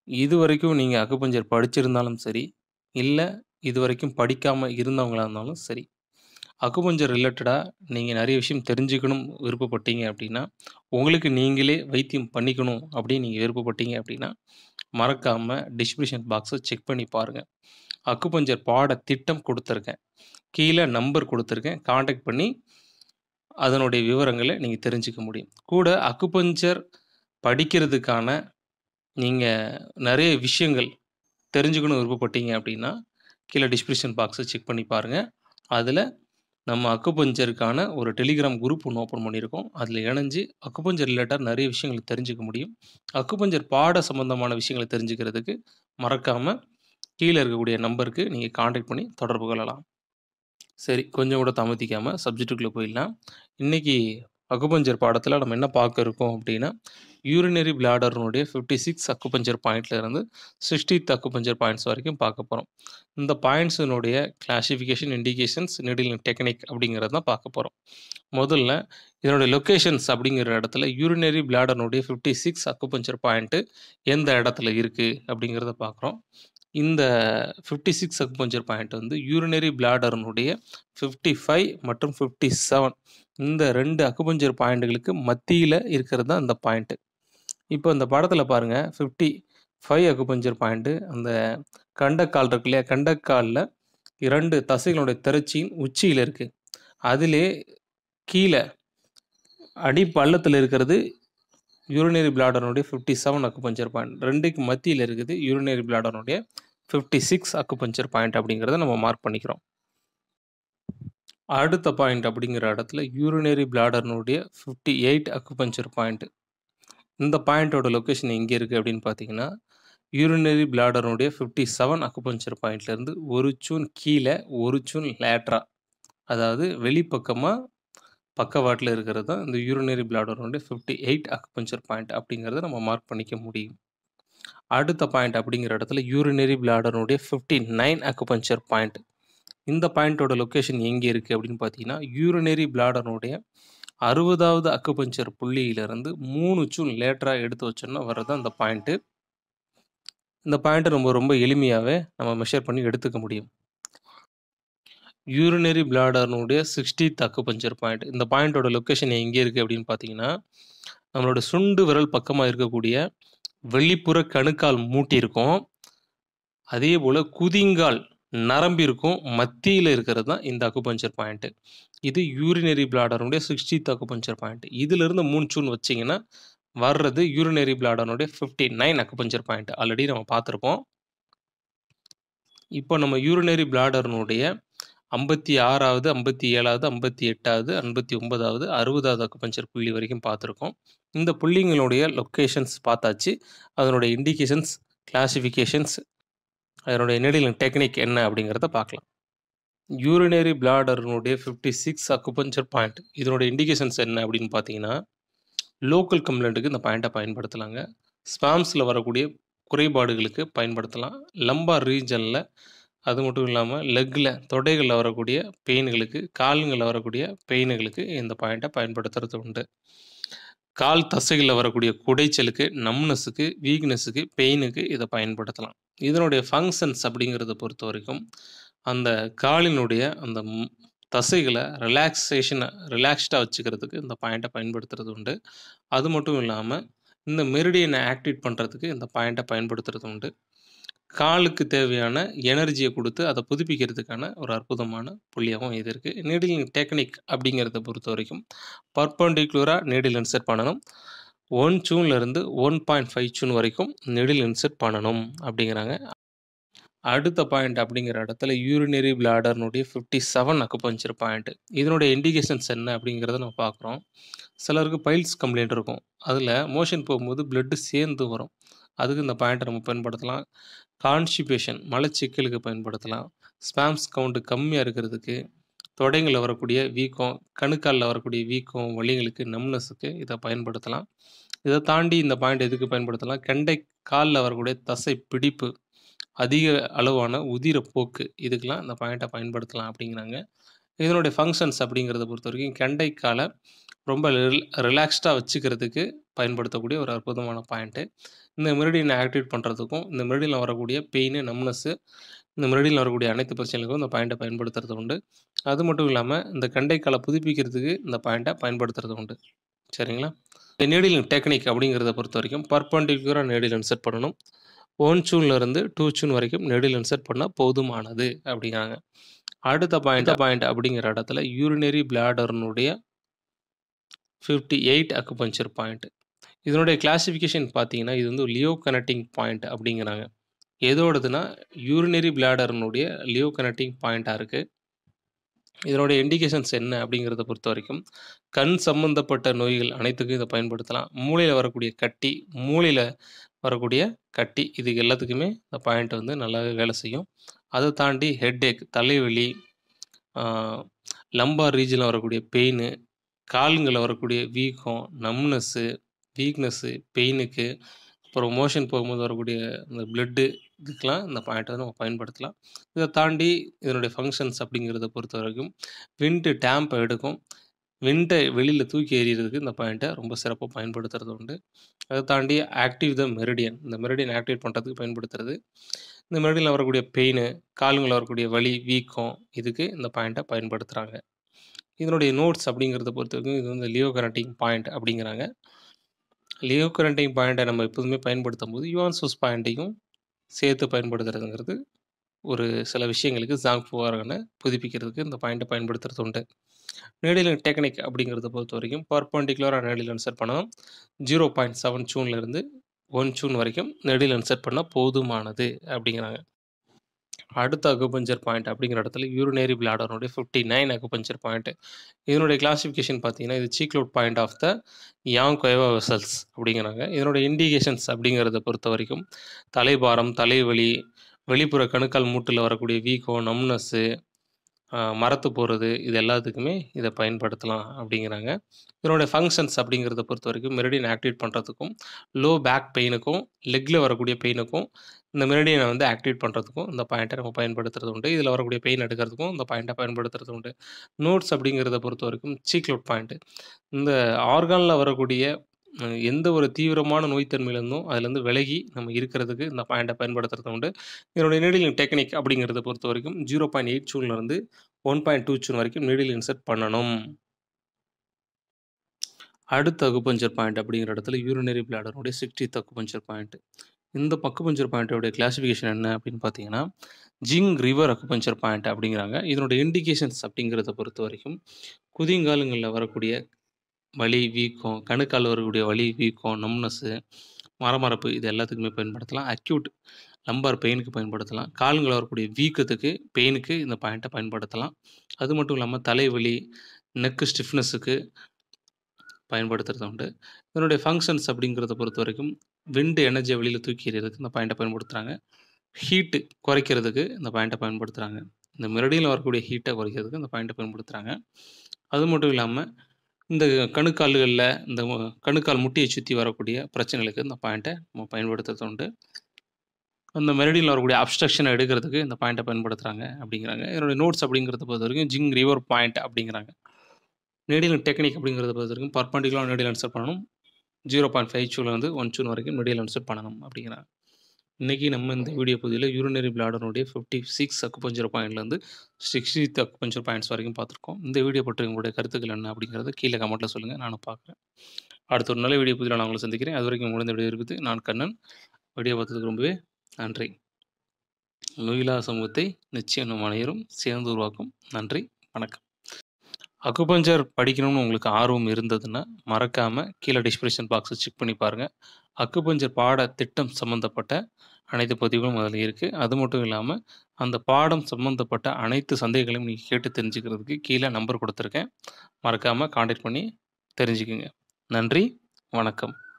இதுவரைக்கும் நீங்க அக்குபஞ்சர் படிச்சிருந்தாலும் சரி, இல்ல இதுவரைக்கும் படிக்காம இருந்தவங்களா இருந்தாலும் சரி, அக்குபஞ்சர் ரிலேட்டடா நீங்க நெறைய விஷயம் தெரிஞ்சுக்கணும் விருப்பப்பட்டீங்க அப்டின்னா, உங்களுக்கு நீங்களே வைத்தியம் பண்ணிக்கணும் அப்படின்னு நீங்க விருப்பப்பட்டீங்க அப்டின்னா, மறக்காம டிஸ்கிரிப்ஷன் பாக்ஸ செக் பண்ணி பாருங்க. அக்குபஞ்சர் பாடத்திட்டம் குடுத்துருக்கேன். கீழ நம்பர் குடுத்துருக்கேன். கான்டாக்ட் பண்ணி அதனுடைய விவரங்கள நீங்க தெரிஞ்சுக்க முடியும். கூட அக்குபஞ்சர் படிக்கிறதுக்கான நீங்க நெறைய விஷயங்கள் தெரிஞ்சுக்கணும் விருப்பப்பட்டீங்க அப்டின்னா, கீழ டிஸ்கிரிப்ஷன் பாக்ஸ செக் பண்ணி பாருங்க. அதுல நம்ம அக்குபஞ்சருக்கான ஒரு டெலிகிராம் குரூப் ஒண்ணு ஓப்பன் பண்ணியிருக்கோம். அதுல இணைஞ்சு அக்குபஞ்சர் ரிலேட்டடா நெறைய விஷயங்கள தெரிஞ்சுக்க முடியும். அக்குபஞ்சர் பாட சம்பந்தமான விஷயங்கள தெரிஞ்சுக்கிறதுக்கு மறக்காம கீழ இருக்கக்கூடிய நம்பருக்கு நீங்க கான்டாக்ட் பண்ணி தொடர்பு கொள்ளலாம். சரி, கொஞ்சம் கூட தாமதிக்காம சப்ஜெக்ட்டுக்குள்ள போயிடலாம். இன்னைக்கு அக்குபஞ்சர் பாடத்துல நம்ம என்ன பார்க்க இருக்கோம் அப்டின்னா, யூரினரி பிளாடர்னுடைய 56 அக்குபஞ்சர் பாயிண்ட்ல இருந்து 60த் அக்குபஞ்சர் பாயிண்ட்ஸ் வரைக்கும் பார்க்க போறோம். இந்த பாயிண்ட்ஸினுடைய கிளாசிஃபிகேஷன், இண்டிகேஷன்ஸ், நீடில் டெக்னிக் அப்படிங்கிறத தான் பார்க்க போறோம். முதல்ல இதனுடைய லொகேஷன்ஸ் அப்படிங்கிற இடத்துல யூரினரி பிளாடர்னுடைய 56 அக்குபஞ்சர் பாயிண்ட் எந்த இடத்துல இருக்கு அப்படிங்கிறத பார்க்குறோம். இந்த 56 அக்குபஞ்சர் பாயிண்ட் வந்து யூரினரி பிளாடர்னுடைய 55 மற்றும் 57 இந்த 2 அக்குபஞ்சர் பாயிண்ட்களுக்கு மத்தியில இருக்கிறது தான் இந்த பாயிண்ட். இப்போ இந்த படத்துல பாருங்க 55 அக்குபஞ்சர் பாயிண்ட் அந்த கண்டக்கால் இருக்கு இல்லையா? கண்டக்கால்ல 2 தசைகளுடைய திரட்சியின் உச்சியில இருக்கு. அதிலே கீழ அடிப்பள்ளத்துல இருக்கிறது யூரினரி பிளாடர்னுடைய 57 அக்குபஞ்சர் பாயிண்ட். 2க்கு மத்தியில இருக்குது யூரினரி பிளாடர்னுடைய 56 அக்குபஞ்சர் பாயிண்ட் அப்படிங்கிறத நம்ம மார்க் பண்ணிக்கிறோம். அடுத்த பாயிண்ட் அப்படிங்கிற இடத்துல யூரினரி பிளாடர்னுடைய 58 அக்குபஞ்சர் பாயிண்ட். இந்த பாயிண்டோட லொகேஷன் எங்க இருக்கு அப்படின்னு பார்த்தீங்கன்னா, யூரினரி பிளாடர்னுடைய 57 அக்குபஞ்சர் பாயிண்ட்ல இருந்து ஒரு சூன் கீழ, ஒரு சூன் லேட்டரா அதாவது வெளிப்பக்கமா பக்கவாட்டுல இருக்கிறது தான் இந்த யூரினரி பிளாடர்னுடைய 58 அக்குபஞ்சர் பாயிண்ட் அப்படிங்கிறத நம்ம மார்க் பண்ணிக்க முடியும். அடுத்த பாயிண்ட் அப்படிங்கிற இடத்துல யூரினரி பிளாடர்னுடைய 59 அக்குபஞ்சர் பாயிண்ட். இந்த பாயிண்டோட லொகேஷன் எங்க இருக்கு அப்படின்னு பார்த்தீங்கன்னா, யூரினரி பிளாடர்னுடைய 60வது அக்குபஞ்சர் புள்ளியிலிருந்து 3 சூன் லேட்டரா எடுத்து வச்சோம்னா வர்றது தான் இந்த பாயிண்ட். இந்த பாயிண்ட்ட நம்ம ரொம்ப எளிமையாவே நம்ம மெஷர் பண்ணி எடுத்துக்க முடியும். யூரினரி பிளாடர்னுடைய 60த் அக்குபஞ்சர் பாயிண்ட். இந்த பாயிண்டோட லொகேஷன் எங்க இருக்கு அப்படின்னு பார்த்தீங்கன்னா, நம்மளோட சுண்டு விரல் பக்கமா இருக்கக்கூடிய வெளிப்புற கணுக்கால் மூட்டி இருக்கும். அதேபோல குதிங்கால் நரம்பிற்கும் மத்தியில இருக்கிறது தான் இந்த அக்குபஞ்சர் பாயிண்ட். இது யூரினரி பிளாடர்னுடைய 60த் அக்குபஞ்சர் பாயிண்ட். இதிலிருந்து 3 சூன் வச்சீங்கன்னா வர்றது யூரினரி பிளாடர்னுடைய 59 அக்குபஞ்சர் பாயிண்ட். ஆல்ரெடி நம்ம பார்த்திருப்போம். இப்போ நம்ம யூரினரி பிளாடர்னுடைய 56வது, 57வது, 58வது, 59வது, 60வது அக்குபஞ்சர் புள்ளி வரைக்கும் பார்த்திருக்கோம். இந்த புள்ளிங்களுடைய லொகேஷன்ஸ் பார்த்தாச்சு. அதனுடைய இண்டிகேஷன்ஸ், கிளாசிஃபிகேஷன்ஸ், அதனுடைய நீடில் டெக்னிக் என்ன அப்படிங்கிறத பார்க்கலாம். யூரினரி பிளாடர்னுடைய 56 அக்குபஞ்சர் பாயிண்ட். இதனுடைய இண்டிகேஷன்ஸ் என்ன அப்படின்னு பார்த்தீங்கன்னா, லோக்கல் கம்ப்ளைண்ட்க்கு இந்த பாயிண்ட்ட பயன்படுத்தலாங்க. ஸ்பாம்ஸ்ல வரக்கூடிய குறைபாடுகளுக்கு பயன்படுத்தலாம். லம்பார் ரீஜியன்ல அது மட்டும் இல்லாம லெக்ல தொடைகள்ல வரக்கூடிய பெயின்களுக்கு, கால்கள்ல வரக்கூடிய பெயின்களுக்கு இந்த பாயிண்ட்ட பயன்படுத்துறது உண்டு. கால் தசைகள்ல வரக்கூடிய குடைச்சலுக்கு, நம்ப்னஸ்க்கு, வீக்னஸ்க்கு, பெயினுக்கு இத பயன்படுத்தலாம். இதனுடைய ஃபங்ஷன்ஸ் அப்படிங்கிறத பொறுத்தவரைக்கும், அந்த காலினுடைய அந்த ம் தசைகள ரிலாக்சேஷன ரிலாக்ஸ்டா வச்சுக்கிறதுக்கு இந்த பாயிண்ட்ட பயன்படுத்துறது உண்டு. அது மட்டும் இல்லாம, இந்த மெரிடியன ஆக்டிவேட் பண்றதுக்கு இந்த பாயிண்ட்ட பயன்படுத்துறது உண்டு. காலுக்கு தேவையான எனர்ஜிய குடுத்து அத புதுப்பிக்கிறதுக்கான ஒரு அற்புதமான புள்ளியாவும் இது இருக்கு. நீடில் டெக்னிக் அப்படிங்கிறத பொறுத்தவரைக்கும், பெர்பெண்டிகுலரா நீடில் இன்சர்ட் பண்ணணும். 1 சூன்ல இருந்து 1.5 சூன் வரைக்கும் நீடில் இன்சர்ட் பண்ணணும் அப்படிங்கிறாங்க. அடுத்த பாயிண்ட் அப்படிங்கிற இடத்துல யூரினரி பிளாடர்னுடைய 57 அக்குபஞ்சர் பாயிண்ட். இதனுடைய இண்டிகேஷன்ஸ் என்ன அப்படிங்கிறத நம்ம பார்க்குறோம். சிலருக்கு பைல்ஸ் கம்ப்ளைண்ட் இருக்கும். அதுல மோஷன் போகும்போது பிளட் சேர்ந்து வரும். அதுக்கு இந்த பாயிண்ட்ட நம்ம பயன்படுத்தலாம். கான்ஸ்டிபேஷன் மலச்சிக்கலுக்கு பயன்படுத்தலாம். ஸ்பாம்ஸ் கவுண்ட் கம்மியா இருக்கிறதுக்கு, தொடைகள்ல வரக்கூடிய வீக்கம், கணுக்கால்ல வரக்கூடிய வீக்கம், வலிகளுக்கு, நம்ப்னஸ்க்கு இத பயன்படுத்தலாம். இத தாண்டி இந்த பாயிண்ட் எதுக்கு பயன்படுத்தலாம்? கெண்டை கால்ல வரக்கூடிய தசை பிடிப்பு, அதிக அளவான உதிரப்போக்கு இதுக்கெல்லாம் இந்த பாயிண்ட்ட பயன்படுத்தலாம் அப்படிங்கிறாங்க. இதனுடைய ஃபங்ஷன்ஸ் அப்படிங்கிறத பொறுத்தவரைக்கும் கெண்டைக்கால ரொம்ப ரில் ரிலாக்ஸ்டா வச்சுக்கிறதுக்கு பயன்படுத்தக்கூடிய ஒரு அற்புதமான பாயிண்ட்டு. இந்த மெரிடியன ஆக்டிவேட் பண்றதுக்கும், இந்த மெரிடியன்ல வரக்கூடிய பெயினு, நம்ப்னஸ்ஸு, இந்த மெரிடியன்ல வரக்கூடிய அனைத்து பிரச்சனைகளுக்கும் இந்த பாயிண்ட்ட பயன்படுத்துறது உண்டு. அது மட்டும் இல்லாம, இந்த கண்டைக்கால புதுப்பிக்கிறதுக்கு இந்த பாயிண்ட்ட பயன்படுத்துறது உண்டு. சரிங்களா? இந்த நீடிலிங் டெக்னிக் அப்படிங்கிறத பொறுத்தவரைக்கும், பெர்பெண்டிகுலரா நீடில் இன்சர்ட் பண்ணணும். 1 சூன்ல இருந்து 2 சூன் வரைக்கும் நீடில் இன்சர்ட் பண்ணா போதுமானது அப்படிங்கிறாங்க. அடுத்த பாயிண்ட் பாயிண்ட் அப்படிங்கிற இடத்துல யூரினரி பிளாடர்னுடைய 58 அக்குபஞ்சர் பாயிண்ட். இதனுடைய கிளாசிஃபிகேஷன் பார்த்தீங்கன்னா, இது வந்து லியோ கனெக்டிங் பாயிண்ட் அப்படிங்கிறாங்க. எதோடதுன்னா, யூரினரி பிளாடர்னுடைய லியோ கனெக்டிங் பாயிண்ட்டா இருக்கு. இதனுடைய இண்டிகேஷன்ஸ் என்ன அப்படிங்கிறத பொறுத்தவரைக்கும், கண் சம்பந்தப்பட்ட நோய்கள் அனைத்துக்கும் இத பயன்படுத்தலாம். மூளையில வரக்கூடிய கட்டி, மூளையில வரக்கூடிய கட்டி, இது எல்லாத்துக்குமே இந்த பாயிண்ட் வந்து நல்லாவே வேலை செய்யும். அத தாண்டி ஹெட்டேக் தலைவலி, ஆ லம்பார் ரீஜியன்ல வரக்கூடிய பெயினு, கால்கள்ல வரக்கூடிய வீக்கம், நம்ப்னஸ்ஸு, வீக்னஸ்ஸு, பெயினுக்கு, அப்புறம் மோஷன் போகும்போது வரக்கூடிய இந்த பிளட்டு இதுக்கெல்லாம் இந்த பாயிண்ட்ட வந்து நம்ம பயன்படுத்தலாம். இத தாண்டி இதனுடைய ஃபங்ஷன்ஸ் அப்படிங்கிறத பொறுத்தவரைக்கும், விண்ட் டேம்ப்ப எடுக்கும். விண்ட வெளியில தூக்கி எறியறதுக்கு இந்த பாயிண்ட்ட ரொம்ப சிறப்பா பயன்படுத்துறது உண்டு. அத தாண்டி ஆக்டிவ் த மெரிடியன். இந்த மெரிடியன் ஆக்டிவேட் பண்றதுக்கு பயன்படுத்துறது. இந்த மெரிடியன்ல வரக்கூடிய பெயினு, கால்கள்ல வரக்கூடிய வலி, வீக்கம் இதுக்கு இந்த பாயிண்ட்ட பயன்படுத்துறாங்க. இதனுடைய நோட்ஸ் அப்படிங்கிறத பொறுத்தவரைக்கும், இது வந்து லியோ கனெக்டிங் பாயிண்ட் அப்படிங்கிறாங்க. லியோ கனெக்டிங் பாயிண்ட்ட நம்ம எப்போதுமே பயன்படுத்தும்போது, யுவான்சூஸ் பாயிண்ட்டையும் சேர்த்து பயன்படுத்துறதுங்கிறது, ஒரு சில விஷயங்களுக்கு ஜாங் ஃபுவாரன புதுப்பிக்கிறதுக்கு இந்த பாயிண்ட்ட பயன்படுத்துறது உண்டு. நீடிலிங் டெக்னிக் அப்படிங்கிறத பொறுத்தவரைக்கும், பெர்பெண்டிகுலரா நீடில் இன்சர்ட் பண்ணணும். 0.7 சூன்ல இருந்து 1 சூன் வரைக்கும் நீடில் இன்சர்ட் பண்ணா போதுமானது அப்படிங்கிறாங்க. அடுத்த அக்குபஞ்சர் பாயிண்ட் அப்படிங்கிற இடத்துல யூரினரி பிளாடர்னுடைய 59 அக்குபஞ்சர் பாயிண்ட். இதனுடைய கிளாசிஃபிகேஷன் பார்த்தீங்கன்னா, இது xi cleft point of the yang qiao vessels அப்படிங்கிறாங்க. இதனுடைய இண்டிகேஷன்ஸ் அப்படிங்கிறத பொறுத்தவரைக்கும், தலைபாரம், தலைவலி, வெளிப்புற கணுக்கால் மூட்டுல வரக்கூடிய வீக்கம், நம்ப்னஸ்ஸு, ஆ மரத்து போறது இது எல்லாத்துக்குமே இத பயன்படுத்தலாம் அப்படிங்கிறாங்க. இதனுடைய ஃபங்ஷன்ஸ் அப்படிங்கிறத பொறுத்தவரைக்கும், மெரிடியன் ஆக்டிவேட் பண்றதுக்கும், லோ பேக் பெயினுக்கும், லெக்ல வரக்கூடிய பெயினுக்கும், இந்த மெரிடியன வந்து ஆக்டிவேட் பண்றதுக்கும் இந்த பாயிண்ட்ட நம்ம பயன்படுத்துறது உண்டு. இதில வரக்கூடிய பெயின் எடுக்கிறதுக்கும் இந்த பாயிண்ட்ட பயன்படுத்துறது உண்டு. நோட்ஸ் அப்படிங்கிறத பொறுத்தவரைக்கும், சீக்லோட் பாயிண்ட். இந்த ஆர்கான்ல வரக்கூடிய அ எந்த ஒரு தீவிரமான நோய் தன்மையிலிருந்தும் அதிலருந்து விலகி நம்ம இருக்கிறதுக்கு இந்த பாயிண்ட்ட பயன்படுத்துறது உண்டு. இதனுடைய நீடிலிங் டெக்னிக் அப்படிங்கிறத பொறுத்தவரைக்கும், 0.8 சூன்ல இருந்து 1.2 சூன் வரைக்கும் நீடில் இன்சர்ட் பண்ணணும். அடுத்த அக்குபஞ்சர் பாயிண்ட் அப்படிங்கிற இடத்துல யூரினரி பிளாடர்னுடைய 60த் அக்குபஞ்சர் பாயிண்ட். இந்த அக்குபஞ்சர் பாயிண்ட்டோட கிளாசிஃபிகேஷன் என்ன அப்படின்னு பார்த்தீங்கன்னா, ஜிங் ரிவர் அக்குபஞ்சர் பாயிண்ட் அப்படிங்கிறாங்க. இதனுடைய இண்டிகேஷன்ஸ் அப்படிங்கிறத பொறுத்தவரைக்கும், குதிங்கால்கள்ல வரக்கூடிய வலி, வீக்கம், கணுக்கால்ல வரக்கூடிய வலி, வீக்கம், நம்ப்னஸ்ஸு, மரமரப்பு இது எல்லாத்துக்குமே பயன்படுத்தலாம். அக்யூட் லம்பார் பெயினுக்கு பயன்படுத்தலாம். கால்கள்ல வரக்கூடிய வீக்கத்துக்கு, பெயினுக்கு இந்த பாயிண்ட்ட பயன்படுத்தலாம். அது மட்டும் இல்லாம தலைவலி, நெக் ஸ்டிஃப்னஸ்ஸுக்கு பயன்படுத்துறது உண்டு. இதனுடைய ஃபங்ஷன்ஸ் அப்படிங்கிறத பொறுத்தவரைக்கும், விண்ட் எனர்ஜிய வெளியில தூக்கி எறியறதுக்கு இந்த பாயிண்ட்ட பயன்படுத்துறாங்க. ஹீட் குறைக்கிறதுக்கு இந்த பாயிண்ட்ட பயன்படுத்துறாங்க. இந்த மெரிடியன்ல வரக்கூடிய ஹீட்ட குறைக்கிறதுக்கு இந்த பாயிண்ட்ட பயன்படுத்துறாங்க. அது மட்டும் இல்லாம, இந்த கணுக்கால்கள்ல இந்த மு கணுக்கால் முட்டிய சுத்தி வரக்கூடிய பிரச்சனைகளுக்கு இந்த பாயிண்ட்ட நம்ம பயன்படுத்துறது உண்டு. அந்த மெரிடியன்ல வரக்கூடிய அப்ஸ்ட்ரக்ஷன எடுக்கிறதுக்கு இந்த பாயிண்ட்ட பயன்படுத்துறாங்க அப்படிங்கிறாங்க. இதனுடைய நோட்ஸ் அப்படிங்கிறத பொறுத்தவரைக்கும், ஜிங் ரிவர் பாயிண்ட் அப்படிங்கிறாங்க. நீடிலிங் டெக்னிக் அப்படிங்கிறத பொறுத்தவரைக்கும், பெர்பெண்டிகுலரா நீடில் இன்சர்ட் பண்ணணும். 0.5 சூன்ல இருந்து 1 சூன் வரைக்கும் நீடில் இன்சர்ட் பண்ணணும் அப்படிங்கிறாங்க. இன்னைக்கு நம்ம இந்த வீடியோ பகுதியில யூரினரி பிளாடர்னுடைய 56 அக்குபஞ்சர் பாயிண்ட்லேருந்து 60த் அக்குபஞ்சர் பாயிண்ட்ஸ் வரைக்கும் பார்த்துருக்கோம். இந்த வீடியோ பற்றி உங்களுடைய கருத்துக்கள் என்ன அப்படிங்கிறத கீழ கமெண்ட்ல சொல்லுங்க. நானும் பார்க்குறேன். அடுத்த ஒரு நல்ல வீடியோ பகுதியில நான் உங்கள சந்திக்கிறேன். அதுவரைக்கும் உங்களிடம் விடைபெறுவது நான் கண்ணன். வீடியோ பார்த்ததுக்கு ரொம்பவே நன்றி. நோயில்லா சமூகத்தை நிச்சயம் நம் அனைவரும் சேர்ந்து உருவாக்குவோம். நன்றி, வணக்கம். அக்குபஞ்சர் படிக்கணும்னு உங்களுக்கு ஆர்வம் இருந்ததுன்னா, மறக்காம கீழ டிஸ்கிரிப்ஷன் பாக்ஸ செக் பண்ணி பாருங்க. அக்குபஞ்சர் பாட திட்டம் சம்மந்தப்பட்ட அனைத்து பதிவுகளும் அதில இருக்கு. அது மட்டும் இல்லாம, அந்த பாடம் சம்மந்தப்பட்ட அனைத்து சந்தேகங்களையும் நீங்க கேட்டு தெரிஞ்சுக்கிறதுக்கு கீழ நம்பர் குடுத்துருக்கேன். மறக்காம கான்டாக்ட் பண்ணி தெரிஞ்சுக்கங்க. நன்றி, வணக்கம்.